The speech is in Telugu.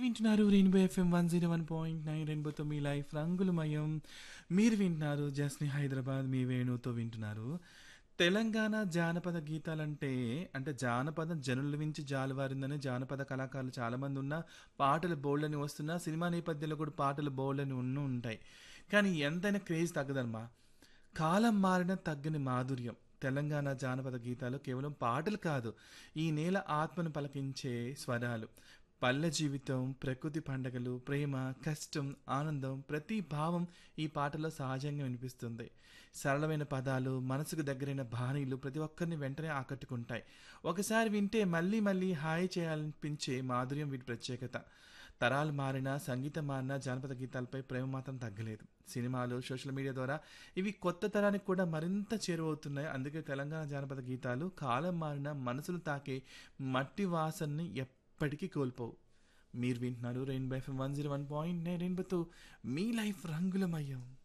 వింటున్నారు Rainbow FM one zero one point nine రెయిన్బోతో మీ లైఫ్ రంగులమయం మీరు వింటున్నారు జస్ని హైదరాబాద్ మీ వేణుతో వింటున్నారు తెలంగాణ జానపద గీతాలంటే అంటే జానపదం జనుల నుంచి జాలువారిందని జానపద కళాకారులు చాలామంది ఉన్న పాటలు బోల్డని వస్తున్నా సినిమా నేపథ్యంలో కూడా పాటలు బోల్డని ఉన్న ఉంటాయి కానీ ఎంతైనా క్రేజ్ తగ్గదమ్మా కాలం మారిన తగ్గని మాధుర్యం తెలంగాణ జానపద గీతాలు కేవలం పాటలు కాదు ఈ నేల ఆత్మను పలకించే స్వరాలు పల్లె జీవితం ప్రకృతి పండగలు ప్రేమ కష్టం ఆనందం ప్రతి భావం ఈ పాటలో సహజంగా వినిపిస్తుంది సరళమైన పదాలు మనసుకు దగ్గరైన బాణీలు ప్రతి ఒక్కరిని వెంటనే ఆకట్టుకుంటాయి ఒకసారి వింటే మళ్ళీ మళ్ళీ హాయి చేయాలనిపించే మాధుర్యం వీటి ప్రత్యేకత తరాలు మారినా సంగీతం మారినా జానపద గీతాలపై ప్రేమ మాత్రం తగ్గలేదు సినిమాలు సోషల్ మీడియా ద్వారా ఇవి కొత్త తరానికి కూడా మరింత చేరువవుతున్నాయి అందుకే తెలంగాణ జానపద గీతాలు కాలం మారిన మనసును తాకే మట్టి వాసనని ఎప్పటికీ కోల్పోవు మీరు వింటున్నారు Rainbow FM one zero one point nine రెయిన్బోతో మీ లైఫ్ రంగులమయం